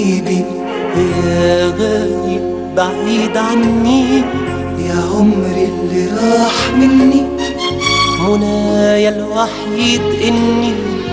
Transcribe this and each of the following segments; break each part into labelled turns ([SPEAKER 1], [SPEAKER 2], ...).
[SPEAKER 1] حبيبي
[SPEAKER 2] يا غايب بعيد عني
[SPEAKER 1] يا عمري اللي راح مني
[SPEAKER 2] منايا الوحيد اني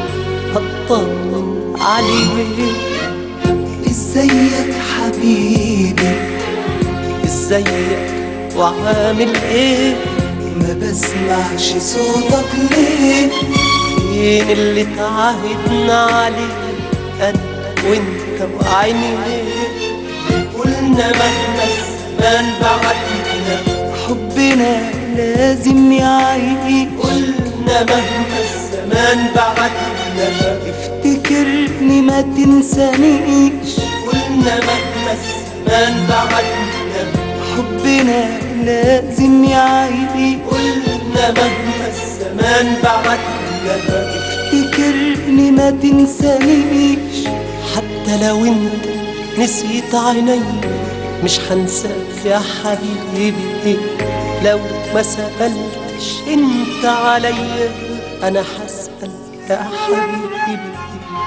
[SPEAKER 2] اطمن عليك
[SPEAKER 1] ازيك حبيبي
[SPEAKER 2] ازيك وعامل ايه
[SPEAKER 1] ما بسمعش صوتك ليه
[SPEAKER 2] فين اللي تعاهدنا عليه انا وانت وعينيك قلنا مهما الزمان بعدنا
[SPEAKER 1] حبنا لازم يعيش
[SPEAKER 2] قلنا مهما الزمان بعدنا
[SPEAKER 1] افتكرني ما تنسانيش
[SPEAKER 2] قلنا مهما الزمان بعدنا
[SPEAKER 1] حبنا لازم يعيش
[SPEAKER 2] قلنا مهما الزمان بعدنا
[SPEAKER 1] افتكرني ما تنسانيش
[SPEAKER 2] حتى لو انت نسيت عيني مش هنساك يا حبيبي لو ما سألتش انت عليا انا هسأل يا حبيبي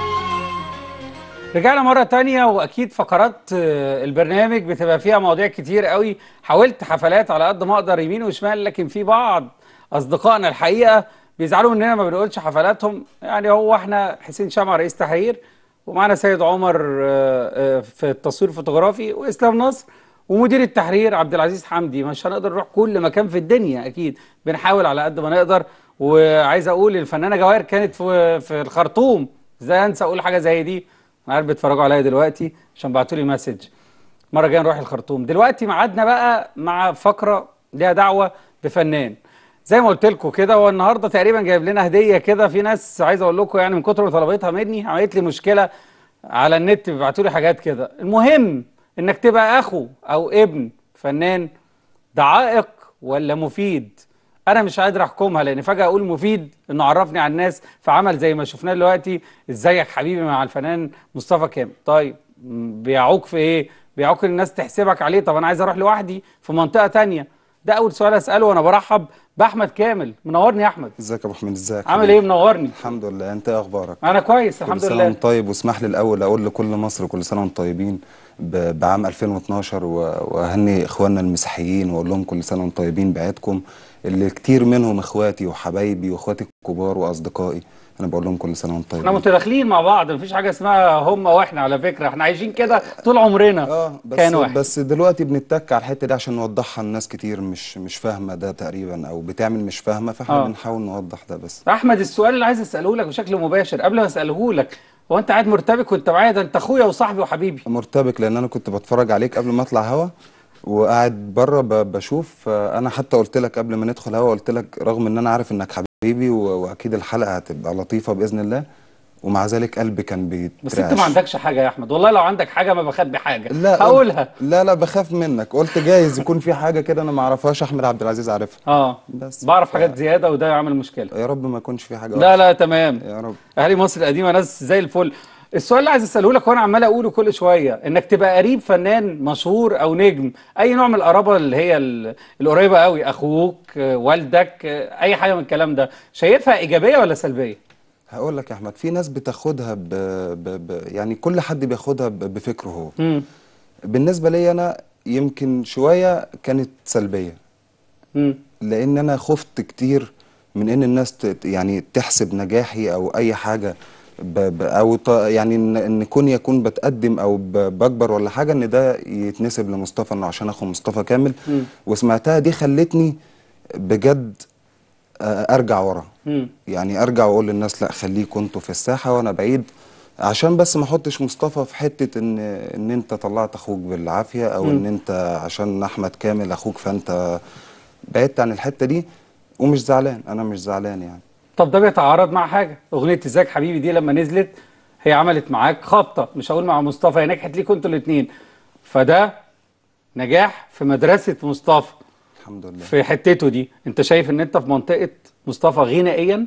[SPEAKER 3] رجعنا مرة تانية وأكيد فقرات آه، البرنامج بتبقى فيها مواضيع كتير قوي حاولت حفلات على قد ما أقدر يمين وشمال لكن في بعض أصدقائنا الحقيقة بيزعلوا مننا ما بنقولش حفلاتهم يعني هو احنا حسين شمع رئيس تحرير ومعنا سيد عمر آه، آه، في التصوير الفوتوغرافي وإسلام نصر ومدير التحرير عبد العزيز حمدي مش هنقدر نروح كل مكان في الدنيا أكيد بنحاول على قد ما نقدر وعايز أقول الفنانة جواهر كانت في في الخرطوم ازاي انسى اقول حاجه زي دي انا عارف بيتفرجوا عليا دلوقتي عشان بعتوا لي مسج مره جايه نروح الخرطوم دلوقتي ميعادنا بقى مع فقره ليها دعوه بفنان زي ما قلت لكم كده هو النهارده تقريبا جايب لنا هديه كده في ناس عايز اقول لكم يعني من كتر ما طلبتها مني عملت لي مشكله على النت بيبعتوا لي حاجات كده المهم انك تبقى اخو او ابن فنان ده عائق ولا مفيد انا مش قادر احكمها لان فجاه اقول مفيد انه عرفني على الناس في عمل زي ما شفناه دلوقتي ازيك حبيبي مع الفنان مصطفى كامل طيب م، بيعوق في ايه بيعوق إن الناس تحسبك عليه طب انا عايز اروح لوحدي في منطقه تانية ده اول سؤال اساله وانا برحب باحمد كامل منورني يا احمد
[SPEAKER 4] ازيك يا ابو حميد ازيك
[SPEAKER 3] عامل ايه منورني
[SPEAKER 4] الحمد لله انت ايه اخبارك
[SPEAKER 3] انا كويس
[SPEAKER 4] كل
[SPEAKER 3] الحمد
[SPEAKER 4] سنه
[SPEAKER 3] لله
[SPEAKER 4] وانت طيب واسمح لي الاول اقول لكل مصر كل سنه وانتم طيبين ب- بعام 2012 و- واهني اخواننا المسيحيين واقول لهم كل سنه وانتم طيبين بعيدكم اللي كتير منهم اخواتي وحبايبي واخواتي الكبار واصدقائي انا بقول لهم كل سنه وانتم
[SPEAKER 3] احنا
[SPEAKER 4] طيبين
[SPEAKER 3] متداخلين مع بعض مفيش حاجه اسمها هم واحنا على فكره احنا عايشين كده طول عمرنا
[SPEAKER 4] اه بس
[SPEAKER 3] كان واحد
[SPEAKER 4] بس دلوقتي بنتك على الحته دي عشان نوضحها لناس كتير مش مش فاهمه ده تقريبا او بتعمل مش فاهمه فاحنا
[SPEAKER 3] آه.
[SPEAKER 4] بنحاول نوضح ده بس
[SPEAKER 3] احمد السؤال اللي عايز اساله لك بشكل مباشر قبل ما اساله لك هو انت قاعد مرتبك وانت معايا ده انت اخويا وصاحبي وحبيبي
[SPEAKER 4] مرتبك لان انا كنت بتفرج عليك قبل ما اطلع هوا وقاعد بره ب- بشوف آه، انا حتى قلت لك قبل ما ندخل هوا قلت لك رغم ان انا عارف انك حبيبي و- واكيد الحلقه هتبقى لطيفه باذن الله ومع ذلك قلبي كان بيترعش
[SPEAKER 3] بس انت ما عندكش حاجه يا احمد والله لو عندك حاجه ما بخبي حاجه
[SPEAKER 4] لا
[SPEAKER 3] هقولها
[SPEAKER 4] لا لا بخاف منك قلت جايز يكون في حاجه كده انا ما اعرفهاش احمد عبد العزيز عارفها
[SPEAKER 3] اه
[SPEAKER 4] بس
[SPEAKER 3] بعرف
[SPEAKER 4] ف-
[SPEAKER 3] حاجات زياده وده عامل مشكله
[SPEAKER 4] يا رب ما يكونش في حاجه
[SPEAKER 3] لا لا تمام
[SPEAKER 4] يا رب
[SPEAKER 3] اهالي مصر القديمه ناس زي الفل السؤال اللي عايز اساله لك وانا عمال اقوله كل شويه انك تبقى قريب فنان مشهور او نجم اي نوع من القرابه اللي هي ال- القريبه قوي اخوك آه، والدك آه، اي حاجه من الكلام ده شايفها ايجابيه ولا سلبيه
[SPEAKER 4] هقول لك يا احمد في ناس بتاخدها ب... ب... ب... يعني كل حد بياخدها ب... بفكره هو
[SPEAKER 3] امم
[SPEAKER 4] بالنسبه لي انا يمكن شويه كانت سلبيه
[SPEAKER 3] امم
[SPEAKER 4] لان انا خفت كتير من ان الناس ت- يعني تحسب نجاحي او اي حاجه ب ب او ط- يعني ان ان كوني اكون بتقدم او ب بكبر ولا حاجه ان ده يتنسب لمصطفى انه عشان اخو مصطفى كامل
[SPEAKER 3] مم.
[SPEAKER 4] وسمعتها دي خلتني بجد آه، ارجع ورا
[SPEAKER 3] امم
[SPEAKER 4] يعني ارجع واقول للناس لا خليكوا انتوا في الساحه وانا بعيد عشان بس ما احطش مصطفى في حته ان ان انت طلعت اخوك بالعافيه او
[SPEAKER 3] مم.
[SPEAKER 4] ان انت عشان احمد كامل اخوك فانت بعدت عن الحته دي ومش زعلان انا مش زعلان يعني
[SPEAKER 3] طب ده بيتعارض مع حاجه اغنيه ازيك حبيبي دي لما نزلت هي عملت معاك خبطه مش هقول مع مصطفى هي نجحت ليكوا انتوا الاثنين فده نجاح في مدرسه مصطفى
[SPEAKER 4] الحمد لله
[SPEAKER 3] في حتته دي انت شايف ان انت في منطقه مصطفى غنائيا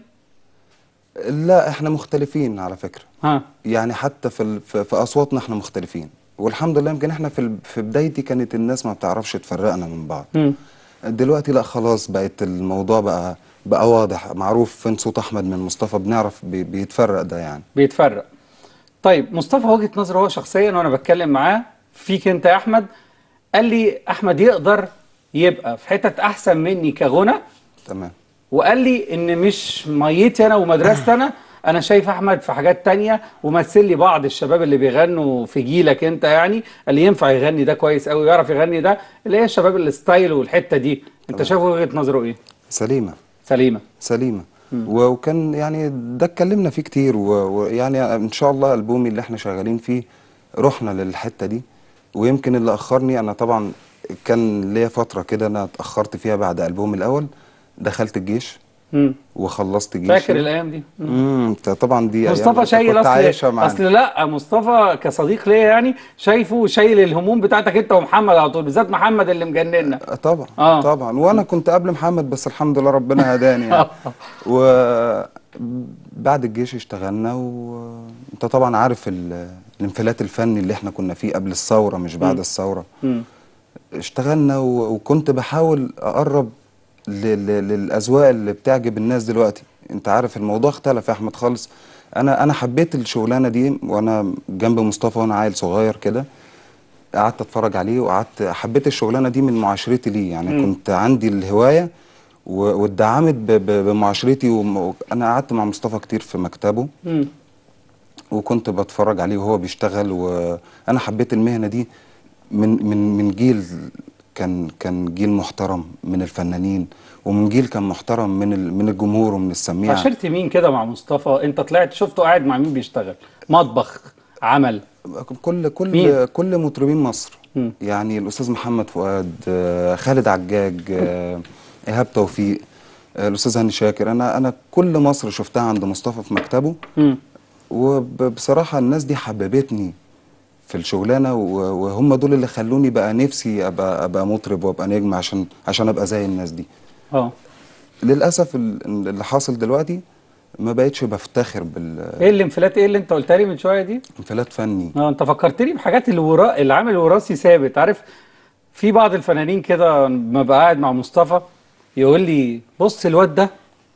[SPEAKER 4] لا احنا مختلفين على فكره
[SPEAKER 3] ها
[SPEAKER 4] يعني حتى في ال- في, في اصواتنا احنا مختلفين والحمد لله يمكن احنا في ال- في بدايتي كانت الناس ما بتعرفش تفرقنا من بعض
[SPEAKER 3] مم.
[SPEAKER 4] دلوقتي لا خلاص بقت الموضوع بقى بقى واضح معروف فين صوت احمد من مصطفى بنعرف بي- بيتفرق ده يعني
[SPEAKER 3] بيتفرق طيب مصطفى وجهة نظره هو شخصيا وانا بتكلم معاه فيك انت يا احمد قال لي احمد يقدر يبقى في حتت احسن مني كغنى
[SPEAKER 4] تمام
[SPEAKER 3] وقال لي ان مش ميتي انا ومدرستي انا انا شايف احمد في حاجات تانية ومثل لي بعض الشباب اللي بيغنوا في جيلك انت يعني اللي ينفع يغني ده كويس قوي ويعرف يغني ده اللي هي الشباب الستايل والحتة دي انت شايف وجهة نظره ايه
[SPEAKER 4] سليمه
[SPEAKER 3] سليمة
[SPEAKER 4] سليمه و- وكان يعني ده اتكلمنا فيه كتير و- ويعني ان شاء الله البومي اللي احنا شغالين فيه رحنا للحته دي ويمكن اللي اخرني انا طبعا كان ليا فتره كده انا اتاخرت فيها بعد البومي الاول دخلت الجيش
[SPEAKER 3] مم.
[SPEAKER 4] وخلصت جيشي
[SPEAKER 3] فاكر الايام دي مم.
[SPEAKER 4] امم طبعا دي أيام
[SPEAKER 3] مصطفى
[SPEAKER 4] أنت
[SPEAKER 3] شايل
[SPEAKER 4] كنت عايشها
[SPEAKER 3] اصل
[SPEAKER 4] معانا
[SPEAKER 3] اصل لا مصطفى كصديق ليا يعني شايفه شايل الهموم بتاعتك انت ومحمد على طول بالذات محمد اللي مجننا
[SPEAKER 4] آه، طبعا
[SPEAKER 3] آه.
[SPEAKER 4] آه. طبعا وانا كنت قبل محمد بس الحمد لله ربنا هداني يعني وبعد الجيش اشتغلنا وانت طبعا عارف ال... الانفلات الفني اللي احنا كنا فيه قبل الثوره مش بعد الثوره
[SPEAKER 3] مم.
[SPEAKER 4] اشتغلنا و... وكنت بحاول اقرب ل... ل... للاذواق اللي بتعجب الناس دلوقتي انت عارف الموضوع اختلف يا احمد خالص انا انا حبيت الشغلانه دي وانا جنب مصطفى وانا عيل صغير كده قعدت اتفرج عليه وقعدت حبيت الشغلانه دي من معاشرتي ليه يعني
[SPEAKER 3] مم.
[SPEAKER 4] كنت عندي الهوايه و- واتدعمت ب- ب- بمعاشرتي وم- انا قعدت مع مصطفى كتير في مكتبه
[SPEAKER 3] مم.
[SPEAKER 4] وكنت بتفرج عليه وهو بيشتغل وانا حبيت المهنه دي من من من جيل كان كان جيل محترم من الفنانين ومن جيل كان محترم من ال- من الجمهور ومن السميع
[SPEAKER 3] عشرت مين كده مع مصطفى انت طلعت شفته قاعد مع مين بيشتغل مطبخ عمل
[SPEAKER 4] كل كل
[SPEAKER 3] مين؟
[SPEAKER 4] كل مطربين مصر
[SPEAKER 3] مم.
[SPEAKER 4] يعني الاستاذ محمد فؤاد آه، خالد عجاج آه، ايهاب توفيق آه، الاستاذ هاني شاكر انا انا كل مصر شفتها عند مصطفى في مكتبه
[SPEAKER 3] مم.
[SPEAKER 4] وبصراحه الناس دي حببتني في الشغلانه و- وهم دول اللي خلوني بقى نفسي ابقى ابقى مطرب وابقى نجم عشان عشان ابقى زي الناس دي
[SPEAKER 3] اه
[SPEAKER 4] للاسف ال- اللي حاصل دلوقتي ما بقتش بفتخر بالانفلات
[SPEAKER 3] ايه الانفلات ايه اللي انت قلتها لي من شويه دي
[SPEAKER 4] فني
[SPEAKER 3] اه انت فكرتني بحاجات الورا العامل الوراثي ثابت عارف في بعض الفنانين كده لما بقى قاعد مع مصطفى يقول لي بص الواد ده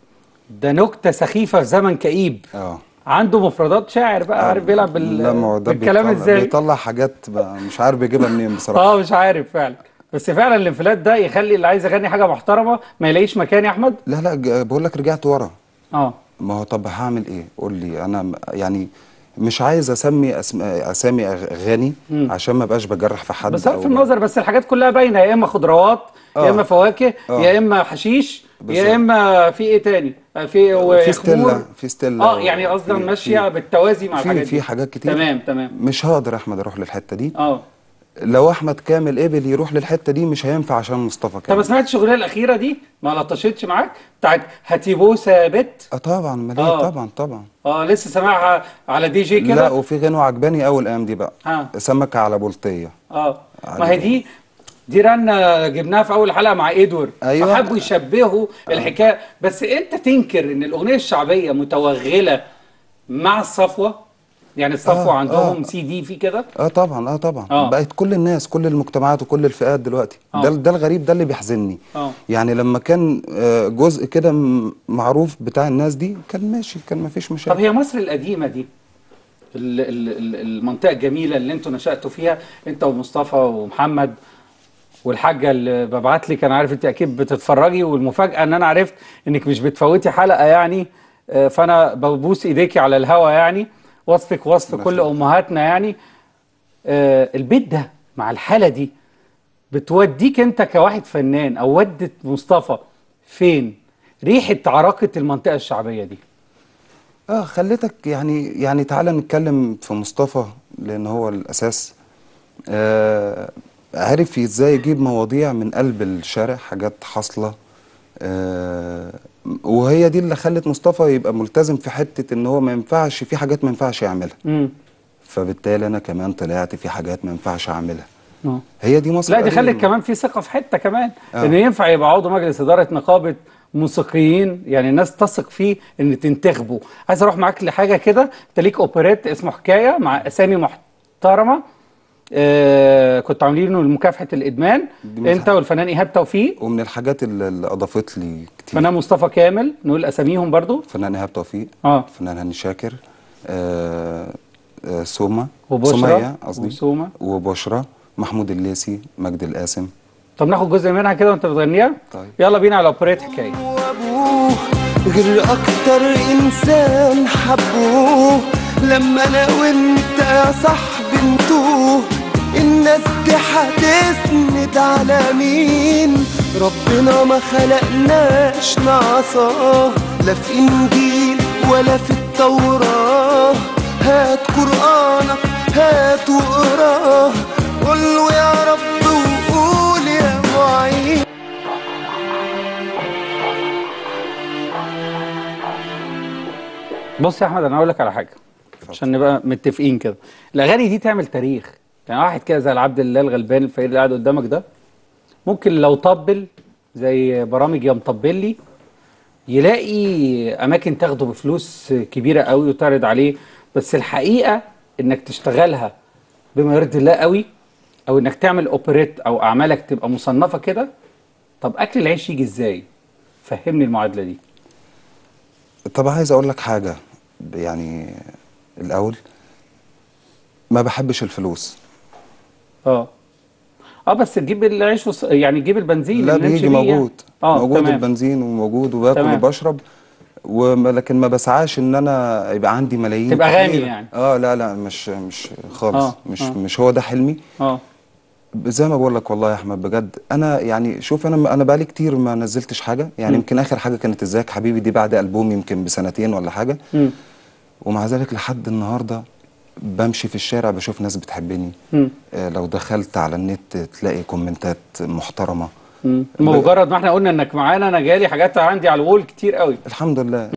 [SPEAKER 3] ده نكته سخيفه في زمن كئيب
[SPEAKER 4] اه
[SPEAKER 3] عنده مفردات شاعر بقى عارف بيلعب بال...
[SPEAKER 4] لا ما هو ده
[SPEAKER 3] بالكلام
[SPEAKER 4] بيطلع
[SPEAKER 3] ازاي
[SPEAKER 4] بيطلع حاجات بقى مش عارف بيجيبها منين بصراحه
[SPEAKER 3] اه مش عارف فعلا بس فعلا الانفلات ده يخلي اللي عايز يغني حاجه محترمه ما يلاقيش مكان يا احمد
[SPEAKER 4] لا لا ج- بقول لك رجعت ورا
[SPEAKER 3] اه
[SPEAKER 4] ما هو طب هعمل ايه قول لي انا م- يعني مش عايز اسمي أسم... اسامي أغ- اغاني
[SPEAKER 3] مم.
[SPEAKER 4] عشان ما بقاش بجرح في حد
[SPEAKER 3] بصرف
[SPEAKER 4] أو-
[SPEAKER 3] النظر بس الحاجات كلها باينه يا اما خضروات يا
[SPEAKER 4] آه.
[SPEAKER 3] اما فواكه
[SPEAKER 4] آه.
[SPEAKER 3] يا اما حشيش
[SPEAKER 4] بالظبط.
[SPEAKER 3] يا اما في ايه تاني آه، في
[SPEAKER 4] في
[SPEAKER 3] وخمور.
[SPEAKER 4] ستيلا في ستيلا
[SPEAKER 3] اه يعني قصدي
[SPEAKER 4] في-
[SPEAKER 3] ماشيه
[SPEAKER 4] في-
[SPEAKER 3] بالتوازي مع
[SPEAKER 4] في
[SPEAKER 3] الحاجات
[SPEAKER 4] في
[SPEAKER 3] دي
[SPEAKER 4] حاجات كتير
[SPEAKER 3] تمام تمام
[SPEAKER 4] مش هقدر يا احمد اروح للحته دي
[SPEAKER 3] اه
[SPEAKER 4] لو احمد كامل قبل يروح للحته دي مش هينفع عشان مصطفى
[SPEAKER 3] طب
[SPEAKER 4] كامل
[SPEAKER 3] سمعت الشغلانه الاخيره دي ما لطشتش معاك بتاعت هاتيبوسه بت
[SPEAKER 4] اه طبعا مليه
[SPEAKER 3] آه.
[SPEAKER 4] طبعا طبعا
[SPEAKER 3] اه لسه سامعها على دي جي
[SPEAKER 4] لا
[SPEAKER 3] كده
[SPEAKER 4] وفي غنوه عجباني اول ايام دي بقى
[SPEAKER 3] ها.
[SPEAKER 4] سمكه على بلطيه
[SPEAKER 3] اه ما هي دي دي رنا جبناها في اول حلقه مع ادوار
[SPEAKER 4] أيوة.
[SPEAKER 3] فحبوا يشبهوا الحكايه بس انت تنكر ان الاغنيه الشعبيه متوغله مع الصفوه يعني الصفوه
[SPEAKER 4] آه،
[SPEAKER 3] عندهم
[SPEAKER 4] آه.
[SPEAKER 3] سي دي في كده
[SPEAKER 4] اه طبعا اه طبعا
[SPEAKER 3] آه.
[SPEAKER 4] بقت كل الناس كل المجتمعات وكل الفئات دلوقتي
[SPEAKER 3] آه.
[SPEAKER 4] ده ده الغريب ده اللي بيحزنني
[SPEAKER 3] اه
[SPEAKER 4] يعني لما كان آه، جزء كده م- معروف بتاع الناس دي كان ماشي كان ما فيش
[SPEAKER 3] طب
[SPEAKER 4] مشاكل
[SPEAKER 3] هي مصر القديمه دي ال- ال- ال- المنطقه الجميله اللي انتوا نشاتوا فيها انت ومصطفى ومحمد والحاجه اللي ببعت لك انا عارف انت اكيد بتتفرجي والمفاجاه ان انا عرفت انك مش بتفوتي حلقه يعني آه، فانا ببوس ايديكي على الهوا يعني وصفك وصف كل امهاتنا يعني آه، البيت ده مع الحاله دي بتوديك انت كواحد فنان او ودت مصطفى فين ريحه عراقه المنطقه الشعبيه دي
[SPEAKER 4] اه خليتك يعني يعني تعالى نتكلم في مصطفى لان هو الاساس آه عرف ازاي يجيب مواضيع من قلب الشارع حاجات حاصله آه وهي دي اللي خلت مصطفى يبقى ملتزم في حته ان هو ما ينفعش في حاجات ما ينفعش يعملها
[SPEAKER 3] امم
[SPEAKER 4] فبالتالي انا كمان طلعت في حاجات ما ينفعش اعملها
[SPEAKER 3] اه
[SPEAKER 4] هي دي مصر
[SPEAKER 3] لا دي
[SPEAKER 4] القديمة.
[SPEAKER 3] خلت كمان في ثقه في حته كمان
[SPEAKER 4] آه.
[SPEAKER 3] ان ينفع يبقى عضو مجلس اداره نقابه موسيقيين يعني الناس تثق فيه ان تنتخبه عايز اروح معاك لحاجه كده انت ليك اوبريت اسمه حكايه مع اسامي محترمه آه كنت عاملينه لمكافحه الادمان
[SPEAKER 4] دي من
[SPEAKER 3] انت
[SPEAKER 4] الحاجات-
[SPEAKER 3] والفنان ايهاب توفيق
[SPEAKER 4] ومن الحاجات اللي اللي اضافت لي كتير
[SPEAKER 3] فنان مصطفى كامل نقول اساميهم برضو
[SPEAKER 4] فنان ايهاب توفيق
[SPEAKER 3] اه
[SPEAKER 4] فنان هاني شاكر آه آه، سوما
[SPEAKER 3] وبشرى
[SPEAKER 4] سمية قصدي
[SPEAKER 3] وسومة.
[SPEAKER 4] وبشرى محمود الليثي مجدي القاسم
[SPEAKER 3] طب ناخد جزء منها كده وانت بتغنيها
[SPEAKER 4] طيب.
[SPEAKER 3] يلا بينا على اوبريت حكايه
[SPEAKER 2] وابوه غير اكتر انسان حبوه لما انا وانت يا صاحبي نتوه الناس دي هتسند على مين ربنا ما خلقناش نعصاه لا في انجيل ولا في التوراه هات قرانك هات واقراه قول له يا رب وقول يا معين
[SPEAKER 3] بص يا احمد انا هقول لك على حاجه عشان نبقى متفقين كده الاغاني دي تعمل تاريخ يعني واحد كده زي العبد الله الغلبان الفقير اللي قاعد قدامك ده ممكن لو طبل زي برامج يا مطبل لي يلاقي اماكن تاخده بفلوس كبيره قوي وتعرض عليه بس الحقيقه انك تشتغلها بما يرضي الله قوي او انك تعمل اوبريت او اعمالك تبقى مصنفه كده طب اكل العيش يجي ازاي فهمني المعادله دي
[SPEAKER 4] طب عايز اقول لك حاجه يعني الاول ما بحبش الفلوس
[SPEAKER 3] اه اه بس تجيب العيش وص... يعني تجيب البنزين
[SPEAKER 4] لا
[SPEAKER 3] اللي نمشي
[SPEAKER 4] بيجي
[SPEAKER 3] بيه يعني.
[SPEAKER 4] موجود
[SPEAKER 3] اه
[SPEAKER 4] موجود
[SPEAKER 3] تمام.
[SPEAKER 4] البنزين وموجود وباكل
[SPEAKER 3] تمام.
[SPEAKER 4] وبشرب وما لكن ما بسعاش ان انا يبقى عندي ملايين
[SPEAKER 3] تبقى غني
[SPEAKER 4] كتير.
[SPEAKER 3] يعني.
[SPEAKER 4] اه لا لا مش مش خالص
[SPEAKER 3] آه،
[SPEAKER 4] مش
[SPEAKER 3] آه.
[SPEAKER 4] مش هو ده حلمي
[SPEAKER 3] اه
[SPEAKER 4] زي ما بقول لك والله يا احمد بجد انا يعني شوف انا انا بقالي كتير ما نزلتش حاجه يعني يمكن اخر حاجه كانت ازيك حبيبي دي بعد البوم يمكن بسنتين ولا حاجه
[SPEAKER 3] مم.
[SPEAKER 4] ومع ذلك لحد النهارده بمشي في الشارع بشوف ناس بتحبني
[SPEAKER 3] مم.
[SPEAKER 4] آه لو دخلت على النت تلاقي كومنتات محترمه
[SPEAKER 3] مم. مجرد ما احنا قلنا انك معانا انا جالي حاجات عندي على الوول كتير قوي
[SPEAKER 4] الحمد لله